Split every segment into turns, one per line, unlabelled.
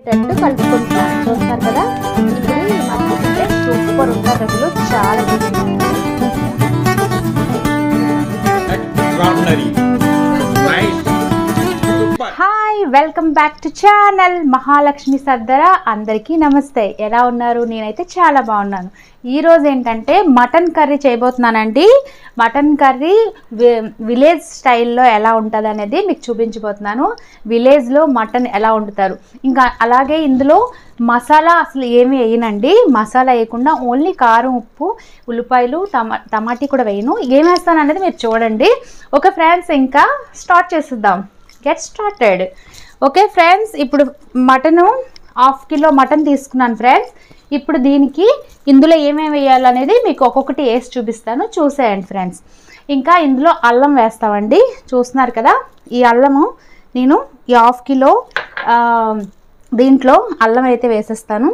పట్టేటట్టు కలుపుకుంటున్నాను చూస్తారు కదా ఇప్పుడు ఈ మటన్ అంటే సూపర్ ఉంటుంది అసలు చాలా
extraordinary. Nice. Super.
Hi welcome back to channel Mahalakshmi సర్దర అందరికీ నమస్తే ఎలా ఉన్నారు నేనైతే చాలా బాగున్నాను ఈరోజు ఏంటంటే మటన్ కర్రీ చేయబోతున్నానండి మటన్ కర్రీ వి- విలేజ్ స్టైల్లో ఎలా ఉంటుంది అనేది మీకు చూపించబోతున్నాను విలేజ్లో మటన్ ఎలా వండుతారు ఇంకా అలాగే ఇందులో మసాలా అసలు ఏమి వేయనండి మసాలా వేయకుండా ఓన్లీ కారం ఉప్పు ఉల్లిపాయలు టమా టమాటీ కూడా వేయను ఏం వేస్తాను అనేది మీరు చూడండి ఓకే ఫ్రెండ్స్ ఇంకా స్టార్ట్ చేసేద్దాం గెట్ స్టార్టెడ్ ఓకే ఫ్రెండ్స్ ఇప్పుడు మటను హాఫ్ కిలో మటన్ తీసుకున్నాను ఫ్రెండ్స్ ఇప్పుడు దీనికి ఇందులో ఏమేమి వేయాలనేది మీకు ఒక్కొక్కటి వేసి చూపిస్తాను చూసేయండి ఫ్రెండ్స్ ఇంకా ఇందులో అల్లం వేస్తామండి చూస్తున్నారు కదా ఈ అల్లము నేను ఈ హాఫ్ కిలో ఆ, దీంట్లో అల్లం అయితే వేసేస్తాను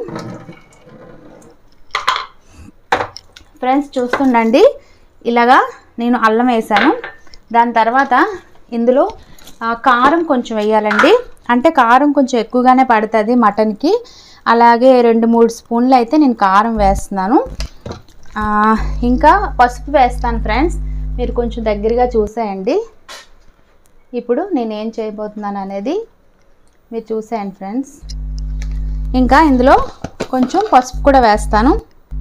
ఫ్రెండ్స్ చూస్తుండండి ఇలాగా నేను అల్లం వేసాను దాని తర్వాత ఇందులో ఆ, కారం కొంచెం వేయాలండి అంటే కారం కొంచెం ఎక్కువగానే పడుతుంది మటన్కి అలాగే రెండు మూడు స్పూన్లు అయితే నేను కారం వేస్తున్నాను ఆ, ఇంకా పసుపు వేస్తాను ఫ్రెండ్స్ మీరు కొంచెం దగ్గరగా చూసేయండి ఇప్పుడు నేను ఏం చేయబోతున్నాను అనేది మీరు చూసేయండి ఫ్రెండ్స్ ఇంకా ఇందులో కొంచెం పసుపు కూడా వేస్తాను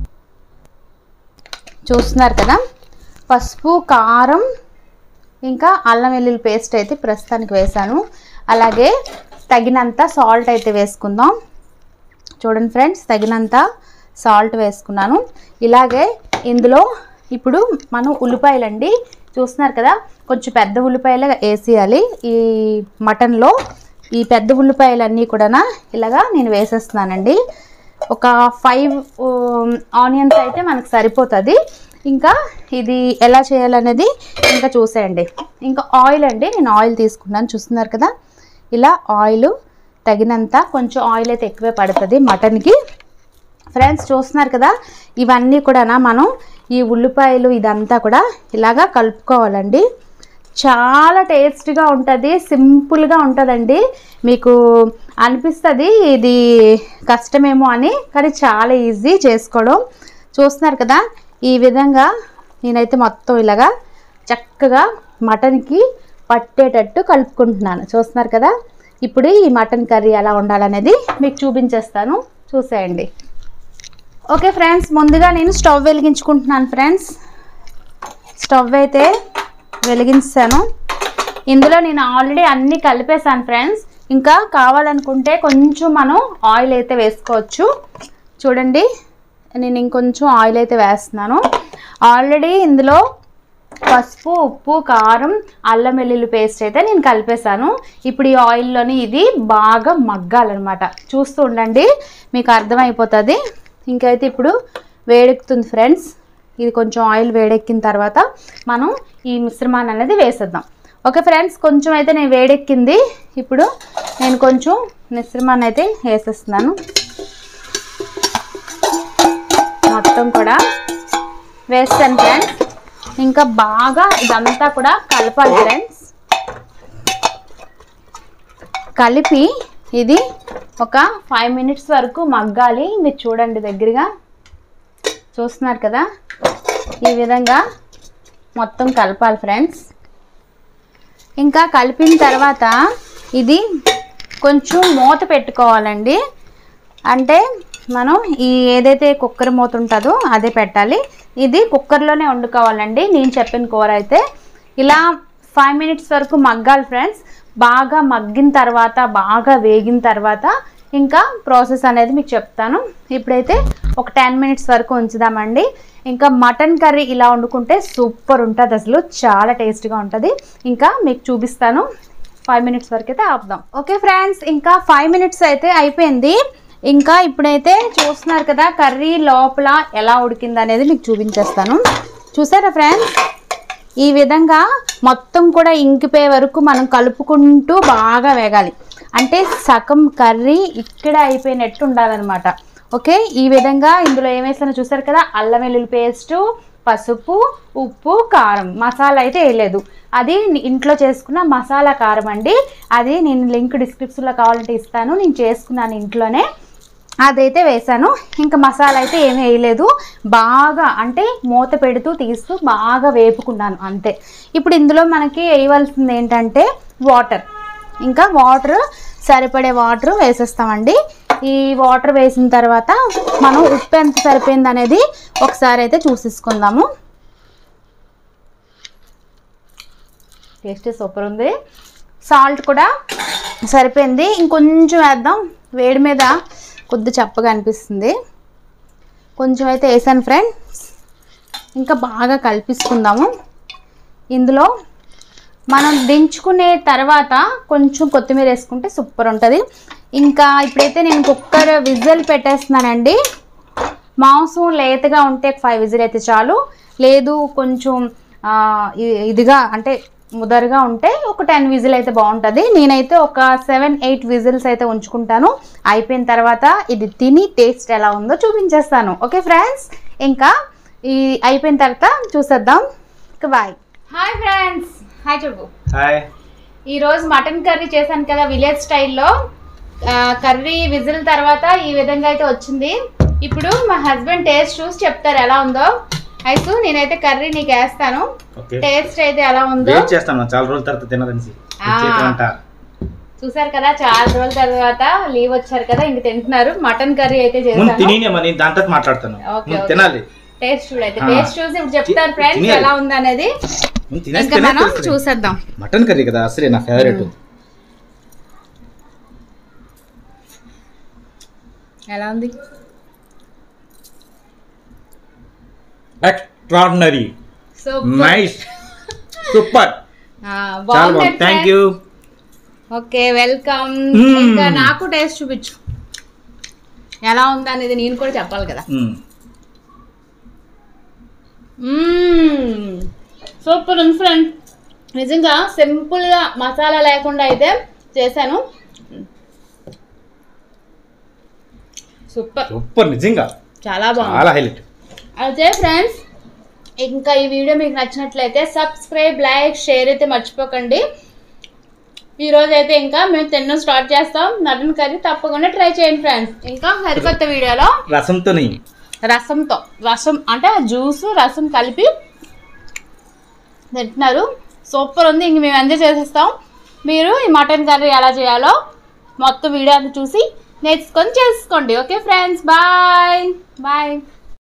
చూస్తున్నారు కదా పసుపు కారం ఇంకా అల్లం వెల్లుల్లి పేస్ట్ అయితే ప్రస్తుతానికి వేసాను అలాగే తగినంత సాల్ట్ అయితే వేసుకుందాం చూడండి ఫ్రెండ్స్ తగినంత సాల్ట్ వేసుకున్నాను ఇలాగే ఇందులో ఇప్పుడు మనం ఉల్లిపాయలండి చూస్తున్నారు కదా కొంచెం పెద్ద ఉల్లిపాయలు వేసేయాలి ఈ మటన్లో ఈ పెద్ద ఉల్లిపాయలన్నీ కూడా ఇలాగా నేను వేసేస్తున్నానండి ఒక ఫైవ్ ఆనియన్స్ అయితే మనకు సరిపోతుంది ఇంకా ఇది ఎలా చేయాలనేది ఇంకా చూసేయండి ఇంకా ఆయిల్ అండి నేను ఆయిల్ తీసుకున్నాను చూస్తున్నారు కదా ఇలా ఆయిల్ తగినంత కొంచెం ఆయిల్ అయితే ఎక్కువే పడుతుంది మటన్కి ఫ్రెండ్స్ చూస్తున్నారు కదా ఇవన్నీ కూడా మనం ఈ ఉల్లిపాయలు ఇదంతా కూడా ఇలాగా కలుపుకోవాలండి చాలా టేస్ట్గా ఉంటుంది సింపుల్గా ఉంటుందండి మీకు అనిపిస్తుంది ఇది కష్టమేమో అని కానీ చాలా ఈజీ చేసుకోవడం చూస్తున్నారు కదా ఈ విధంగా నేనైతే మొత్తం ఇలాగా చక్కగా మటన్కి పట్టేటట్టు కలుపుకుంటున్నాను చూస్తున్నారు కదా ఇప్పుడు ఈ మటన్ కర్రీ ఎలా ఉండాలనేది మీకు చూపించేస్తాను చూసేయండి ఓకే ఫ్రెండ్స్ ముందుగా నేను స్టవ్ వెలిగించుకుంటున్నాను ఫ్రెండ్స్ స్టవ్ అయితే వెలిగించాను ఇందులో నేను ఆల్రెడీ అన్నీ కలిపేశాను ఫ్రెండ్స్ ఇంకా కావాలనుకుంటే కొంచెం మనం ఆయిల్ అయితే వేసుకోవచ్చు చూడండి నేను ఇంకొంచెం ఆయిల్ అయితే వేస్తున్నాను ఆల్రెడీ ఇందులో పసుపు ఉప్పు కారం అల్లం వెల్లుల్లి పేస్ట్ అయితే నేను కలిపేశాను ఇప్పుడు ఈ ఆయిల్లోని ఇది బాగా మగ్గాలన్నమాట చూస్తూ ఉండండి మీకు అర్థమైపోతుంది ఇంకైతే ఇప్పుడు వేడెక్కుతుంది ఫ్రెండ్స్ ఇది కొంచెం ఆయిల్ వేడెక్కిన తర్వాత మనం ఈ మిశ్రమాన్ని అనేది వేసేద్దాం ఓకే ఫ్రెండ్స్ కొంచెం అయితే నేను వేడెక్కింది ఇప్పుడు నేను కొంచెం మిశ్రమాన్ని అయితే వేసేస్తున్నాను మొత్తం కూడా వేస్తాను ఫ్రెండ్స్ ఇంకా బాగా ఇదంతా కూడా కలపాలి ఫ్రెండ్స్ కలిపి ఇది ఒక ఫైవ్ మినిట్స్ వరకు మగ్గాలి మీరు చూడండి దగ్గరగా చూస్తున్నారు కదా ఈ విధంగా మొత్తం కలపాలి ఫ్రెండ్స్ ఇంకా కలిపిన తర్వాత ఇది కొంచెం మూత పెట్టుకోవాలండి అంటే మనం ఈ ఏదైతే కుక్కర్ మూత ఉంటుందో అదే పెట్టాలి ఇది కుక్కర్లోనే వండుకోవాలండి నేను చెప్పిన కూర అయితే ఇలా ఫైవ్ మినిట్స్ వరకు మగ్గాలి ఫ్రెండ్స్ బాగా మగ్గిన తర్వాత బాగా వేగిన తర్వాత ఇంకా ప్రాసెస్ అనేది మీకు చెప్తాను ఇప్పుడైతే ఒక టెన్ మినిట్స్ వరకు ఉంచుదామండి ఇంకా మటన్ కర్రీ ఇలా వండుకుంటే సూపర్ ఉంటుంది అసలు చాలా టేస్ట్గా ఉంటుంది ఇంకా మీకు చూపిస్తాను ఫైవ్ మినిట్స్ వరకు అయితే ఆపుదాం ఓకే ఫ్రెండ్స్ ఇంకా ఫైవ్ మినిట్స్ అయితే అయిపోయింది ఇంకా ఇప్పుడైతే చూస్తున్నారు కదా కర్రీ లోపల ఎలా ఉడికింది అనేది మీకు చూపించేస్తాను చూసారా ఫ్రెండ్స్ ఈ విధంగా మొత్తం కూడా ఇంకిపోయే వరకు మనం కలుపుకుంటూ బాగా వేగాలి అంటే సగం కర్రీ ఇక్కడ అయిపోయినట్టు ఉండాలన్నమాట ఓకే ఈ విధంగా ఇందులో ఏమేసానో చూసారు కదా అల్లం వెల్లుల్లి పేస్టు పసుపు ఉప్పు కారం మసాలా అయితే వేయలేదు అది ని- ఇంట్లో చేసుకున్న మసాలా కారం అండి అది నేను లింక్ డిస్క్రిప్షన్లో కావాలంటే ఇస్తాను నేను చేసుకున్నాను ఇంట్లోనే అదైతే వేసాను ఇంకా మసాలా అయితే ఏమీ వేయలేదు బాగా అంటే మూత పెడుతూ తీస్తూ బాగా వేపుకున్నాను అంతే ఇప్పుడు ఇందులో మనకి వేయవలసింది ఏంటంటే వాటర్ ఇంకా వాటర్ సరిపడే వాటర్ వేసేస్తామండి ఈ వాటర్ వేసిన తర్వాత మనం ఉప్పు ఎంత సరిపోయింది అనేది ఒకసారి అయితే చూసేసుకుందాము టేస్ట్ సూపర్ ఉంది సాల్ట్ కూడా సరిపోయింది ఇంకొంచెం వేద్దాం వేడి మీద కొద్ది చప్పగా అనిపిస్తుంది కొంచెం అయితే వేసాను ఫ్రెండ్స్ ఇంకా బాగా కలిపిసుకుందాము ఇందులో మనం దించుకునే తర్వాత కొంచెం కొత్తిమీర వేసుకుంటే సూపర్ ఉంటుంది ఇంకా ఇప్పుడైతే నేను కుక్కర్ విజిల్ పెట్టేస్తున్నానండి మాంసం లేతగా ఉంటే ఫైవ్ విజిల్ అయితే చాలు లేదు కొంచెం ఆ, ఇ- ఇదిగా అంటే ముదరగా ఉంటే ఒక టెన్ విజిల్ అయితే బాగుంటుంది నేనైతే ఒక సెవెన్ ఎయిట్ విజిల్స్ అయితే ఉంచుకుంటాను అయిపోయిన తర్వాత ఇది తిని టేస్ట్ ఎలా ఉందో చూపించేస్తాను ఓకే ఫ్రెండ్స్ ఇంకా ఈ అయిపోయిన తర్వాత చూసేద్దాం బాయ్ హాయ్ ఫ్రెండ్స్ హాయ్ చెప్పు
హాయ్
ఈరోజు మటన్ కర్రీ చేశాను కదా విలేజ్ స్టైల్లో ఆ, కర్రీ విజిల్ తర్వాత ఈ విధంగా అయితే వచ్చింది ఇప్పుడు మా హస్బెండ్ టేస్ట్ చూసి చెప్తారు ఎలా ఉందో అయితే నేనైతే కర్రీ నీకు వేస్తాను
ఓకే
టేస్ట్ అయితే ఎలా ఉందో
వెయిట్ చేస్తాను చాలా రోజుల తర్వాత తినదనిసి
ఆ.
చేతి వంట
చూసారు కదా చాలా రోజుల తర్వాత లీవ్ వచ్చారు కదా ఇంక తింటున్నారు మటన్ కర్రీ అయితే
ముందు
చేశాను
తిని మరి దాంతో మాట్లాడతాను
ఓకే,
ముందు
ఓకే.
తినాలి
టేస్ట్ చూడైతే
ఆ.
టేస్ట్ చూసి ఇప్పుడు చెప్తారు
తి-
ఫ్రెండ్స్
తినేయాలి.
ఎలా ఉంది అనేది
ముందు
ఇంకా
తినేస్తేనే
మనం
తెలుస్తుంది.
చూసేద్దాం
మటన్ కర్రీ కదా అసలే నా ఫేవరెట్
ఎలా ఉంది
ఎక్స్ట్రాడినరీ
సో
నైస్ సూపర్ చాలా బాగుంది thank you
okay welcome
hmm.
ఇంకా నాకు టేస్ట్ చూపించు ఎలా ఉంది అనేది నేను కూడా చెప్పాలి కదా సూపర్ ఉంది ఫ్రెండ్ నిజంగా సింపుల్గా మసాలా లేకుండా అయితే చేశాను సూపర్
సూపర్ నిజంగా
చాలా బాగుంది
చాలా హైలైట్
అయితే ఫ్రెండ్స్ ఇంకా ఈ వీడియో మీకు నచ్చినట్లయితే సబ్స్క్రైబ్ లైక్ షేర్ అయితే మర్చిపోకండి ఈరోజు అయితే ఇంకా మేము తినడం స్టార్ట్ చేస్తాం మటన్ కర్రీ తప్పకుండా ట్రై చేయండి ఫ్రెండ్స్ ఇంకా సరికొత్త వీడియోలో
రసంతో
రసంతో రసం అంటే జ్యూస్ రసం కలిపి తింటున్నారు సూపర్ ఉంది ఇంక మేము ఎంజాయ్ చేసేస్తాం మీరు ఈ మటన్ కర్రీ ఎలా చేయాలో మొత్తం వీడియో అంతా చూసి నేర్చుకొని చేసుకోండి ఓకే ఫ్రెండ్స్ బాయ్ బాయ్